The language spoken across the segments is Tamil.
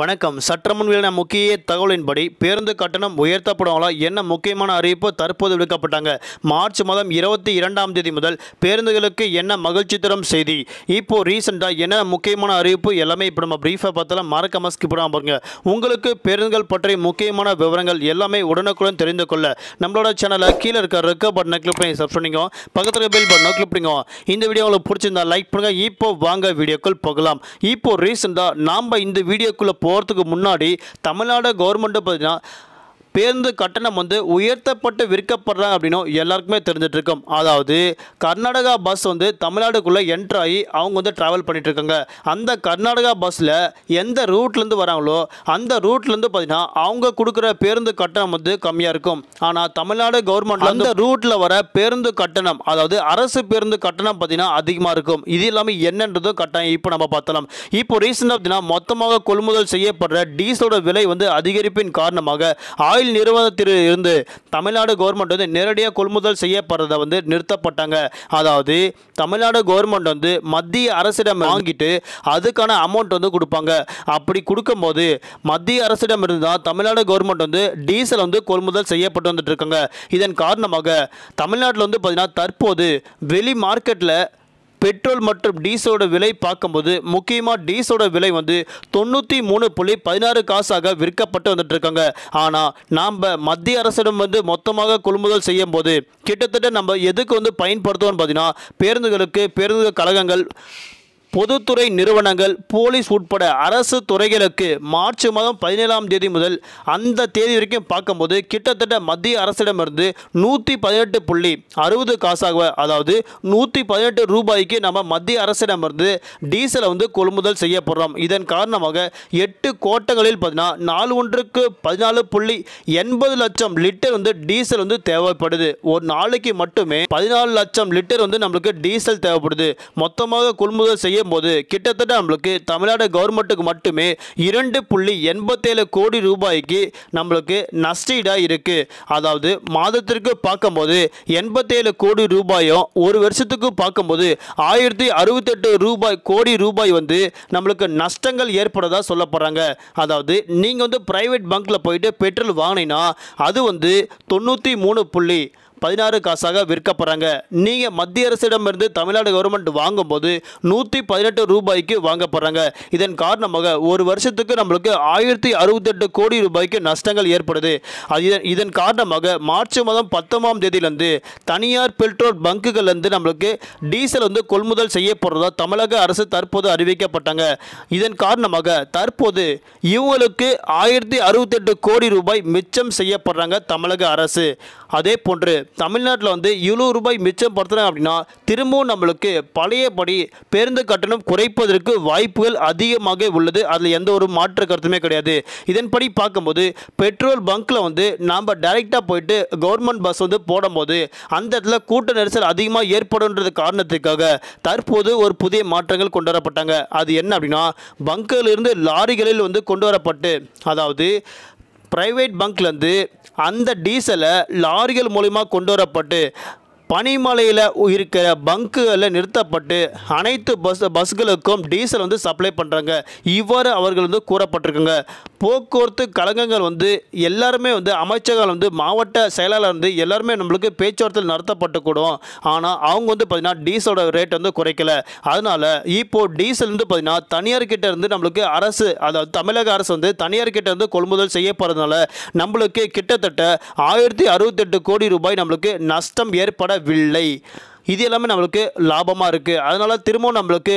வணக்கம் சற்றமுன் வெளியான முக்கிய தகவலின்படி பேருந்து கட்டணம் உயர்த்தப்படுவதால என்ன முக்கியமான அறிவிப்பு தற்போது விடுக்கப்பட்டாங்க மார்ச் மாதம் இருபத்தி இரண்டாம் தேதி முதல் பேருந்துகளுக்கு என்ன மகிழ்ச்சி தரும் செய்தி இப்போ ரீசெண்டாக என்ன முக்கியமான அறிவிப்பு எல்லாமே இப்போ நம்ம ப்ரீஃபாக பார்த்தாலும் மறக்காம ஸ்கிப் பண்ணாம பாருங்க உங்களுக்கு பேருந்துகள் பற்றி முக்கியமான விவரங்கள் எல்லாமே உடனுக்குடன் தெரிந்து கொள்ள நம்மளோட சேனலை கீழே இருக்க ரெக்க பட்டனை கிளிக் பண்ணி சப்ஸ்கிரைப் பண்ணிக்கோ பக்கத்தில் பெல் பட்டனை கிளிக் பண்ணிக்கோ இந்த வீடியோ உங்களுக்கு பிடிச்சிருந்தா லைக் பண்ணுங்க இப்போ வாங்க வீடியோக்குள் போகலாம் இப்போ ரீசெண்டாக நாம் இந்த வீடியோக்குள்ளே போகிறதுக்கு முன்னாடி தமிழ்நாடு கவர்மெண்ட்டு பார்த்தீங்கன்னா பேருந்து கட்டணம் வந்து உயர்த்தப்பட்டு விற்கப்படுறாங்க அப்படின்னும் எல்லாருக்குமே தெரிஞ்சிட்டு இருக்கும் அதாவது கர்நாடகா பஸ் வந்து தமிழ்நாடுக்குள்ளே என்ட்ரு ஆகி அவங்க வந்து ட்ராவல் பண்ணிட்டு இருக்காங்க அந்த கர்நாடகா பஸ்ஸில் எந்த ரூட்லேருந்து வராங்களோ அந்த ரூட்லேருந்து பார்த்தீங்கன்னா அவங்க கொடுக்குற பேருந்து கட்டணம் வந்து கம்மியாக இருக்கும் ஆனால் தமிழ்நாடு கவர்மெண்ட் அந்த ரூட்டில் வர பேருந்து கட்டணம் அதாவது அரசு பேருந்து கட்டணம் பார்த்தீங்கன்னா அதிகமாக இருக்கும் இது எல்லாமே என்னன்றதும் கட்டாயம் இப்போ நம்ம பார்த்தலாம் இப்போ ரீசெண்டாக பார்த்தீங்கன்னா மொத்தமாக கொள்முதல் செய்யப்படுற டீசலோட விலை வந்து அதிகரிப்பின் காரணமாக ஆயில் நிறுவனத்தில் இருந்து தமிழ்நாடு கவர்மெண்ட் வந்து நேரடியாக கொள்முதல் செய்யப்படுறதை வந்து நிறுத்தப்பட்டாங்க அதாவது தமிழ்நாடு கவர்மெண்ட் வந்து மத்திய அரசிடம் வாங்கிட்டு அதுக்கான அமௌண்ட் வந்து கொடுப்பாங்க அப்படி கொடுக்கும்போது மத்திய அரசிடம் இருந்து தான் தமிழ்நாடு கவர்மெண்ட் வந்து டீசல் வந்து கொள்முதல் செய்யப்பட்டு வந்துட்டு இருக்காங்க இதன் காரணமாக தமிழ்நாட்டில் வந்து பார்த்தீங்கன்னா தற்போது வெளி மார்க்கெட்டில் பெட்ரோல் மற்றும் டீசலோட விலை பார்க்கும்போது முக்கியமாக டீசலோட விலை வந்து தொண்ணூற்றி மூணு புள்ளி பதினாறு காசாக விற்கப்பட்டு வந்துட்டு இருக்காங்க ஆனால் நாம் மத்திய அரசிடம் வந்து மொத்தமாக கொள்முதல் செய்யும் போது கிட்டத்தட்ட நம்ம எதுக்கு வந்து பயன்படுத்துவோம்னு பார்த்தீங்கன்னா பேருந்துகளுக்கு பேருந்து கழகங்கள் பொதுத்துறை நிறுவனங்கள் போலீஸ் உட்பட அரசு துறைகளுக்கு மார்ச் மாதம் பதினேழாம் தேதி முதல் அந்த தேதி வரைக்கும் பார்க்கும்போது கிட்டத்தட்ட மத்திய அரசிடமிருந்து நூற்றி பதினெட்டு புள்ளி அறுபது காசாக அதாவது நூற்றி பதினெட்டு ரூபாய்க்கு நம்ம மத்திய அரசிடமிருந்து டீசலை வந்து கொள்முதல் செய்யப்படுறோம் இதன் காரணமாக எட்டு கோட்டங்களில் பார்த்தீங்கன்னா நாலு ஒன்றுக்கு பதினாலு புள்ளி எண்பது லட்சம் லிட்டர் வந்து டீசல் வந்து தேவைப்படுது ஒரு நாளைக்கு மட்டுமே பதினாலு லட்சம் லிட்டர் வந்து நம்மளுக்கு டீசல் தேவைப்படுது மொத்தமாக கொள்முதல் செய்யும் போது கிட்டத்தட்ட நம்மளுக்கு தமிழ்நாடு கவர்மெண்ட்டுக்கு மட்டுமே இரண்டு புள்ளி எண்பத்தேழு கோடி ரூபாய்க்கு நம்மளுக்கு நஷ்டீடாக இருக்கு அதாவது மாதத்திற்கு பார்க்கும்போது எண்பத்தேழு கோடி ரூபாயும் ஒரு வருஷத்துக்கு பார்க்கும்போது ஆயிரத்தி அறுபத்தெட்டு ரூபாய் கோடி ரூபாய் வந்து நம்மளுக்கு நஷ்டங்கள் ஏற்படுறதா சொல்லப்படுறாங்க அதாவது நீங்கள் வந்து பிரைவேட் பங்க்கில் போயிட்டு பெட்ரோல் வாங்கினீங்கன்னா அது வந்து தொண்ணூற்றி மூணு புள்ளி பதினாறு காசாக விற்கப்படுறாங்க நீங்கள் மத்திய அரசிடமிருந்து தமிழ்நாடு கவர்மெண்ட் வாங்கும்போது நூற்றி பதினெட்டு ரூபாய்க்கு வாங்கப்படுறாங்க இதன் காரணமாக ஒரு வருஷத்துக்கு நம்மளுக்கு ஆயிரத்தி அறுபத்தெட்டு கோடி ரூபாய்க்கு நஷ்டங்கள் ஏற்படுது அது இதன் இதன் காரணமாக மார்ச் மாதம் பத்தொன்பதாம் தேதியிலேருந்து தனியார் பெட்ரோல் பங்குகள்லேருந்து நம்மளுக்கு டீசல் வந்து கொள்முதல் செய்யப்படுறதா தமிழக அரசு தற்போது அறிவிக்கப்பட்டாங்க இதன் காரணமாக தற்போது இவங்களுக்கு ஆயிரத்தி அறுபத்தெட்டு கோடி ரூபாய் மிச்சம் செய்யப்படுறாங்க தமிழக அரசு அதே போன்று தமிழ்நாட்டில் வந்து இவ்வளோ ரூபாய் மிச்சம் படுத்துறாங்க அப்படின்னா திரும்பவும் நம்மளுக்கு பழையபடி பேருந்து கட்டணம் குறைப்பதற்கு வாய்ப்புகள் அதிகமாக உள்ளது அதில் எந்த ஒரு மாற்று கருத்துமே கிடையாது இதன்படி பார்க்கும்போது பெட்ரோல் பங்க்கில் வந்து நாம் டைரெக்டாக போயிட்டு கவர்மெண்ட் பஸ் வந்து போடும்போது அந்த இடத்துல கூட்ட நெரிசல் அதிகமாக ஏற்படுன்றது காரணத்துக்காக தற்போது ஒரு புதிய மாற்றங்கள் கொண்டு வரப்பட்டாங்க அது என்ன அப்படின்னா பங்கிலிருந்து லாரிகளில் வந்து கொண்டு வரப்பட்டு அதாவது ப்ரைவேட் பங்க்லேருந்து அந்த டீசலை லாரிகள் மூலிமா கொண்டு வரப்பட்டு பனிமலையில் இருக்கிற பங்குகளில் நிறுத்தப்பட்டு அனைத்து பஸ் பஸ்களுக்கும் டீசல் வந்து சப்ளை பண்ணுறாங்க இவ்வாறு அவர்கள் வந்து கூறப்பட்டிருக்குங்க போக்குவரத்து கழகங்கள் வந்து எல்லாருமே வந்து அமைச்சர்கள் வந்து மாவட்ட செயலாளர் வந்து எல்லாருமே நம்மளுக்கு பேச்சுவார்த்தை நடத்தப்பட்டு கூடும் ஆனால் அவங்க வந்து பார்த்திங்கன்னா டீசலோட ரேட் வந்து குறைக்கல அதனால் இப்போது டீசல் வந்து பார்த்திங்கன்னா தனியார் கிட்ட இருந்து நம்மளுக்கு அரசு அதாவது தமிழக அரசு வந்து தனியார் கிட்ட இருந்து கொள்முதல் செய்யப்படுறதுனால நம்மளுக்கு கிட்டத்தட்ட ஆயிரத்தி அறுபத்தெட்டு கோடி ரூபாய் நம்மளுக்கு நஷ்டம் ஏற்படவில்லை இது எல்லாமே நம்மளுக்கு லாபமாக இருக்குது அதனால் திரும்பவும் நம்மளுக்கு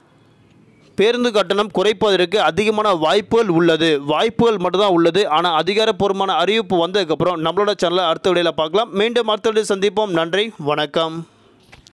பேருந்து கட்டணம் குறைப்பதற்கு அதிகமான வாய்ப்புகள் உள்ளது வாய்ப்புகள் மட்டும்தான் உள்ளது ஆனால் அதிகாரப்பூர்வமான அறிவிப்பு வந்ததுக்கப்புறம் நம்மளோட சேனலை அடுத்த வீடியோவில் பார்க்கலாம் மீண்டும் அடுத்த வீடியோ சந்திப்போம் நன்றி வணக்கம்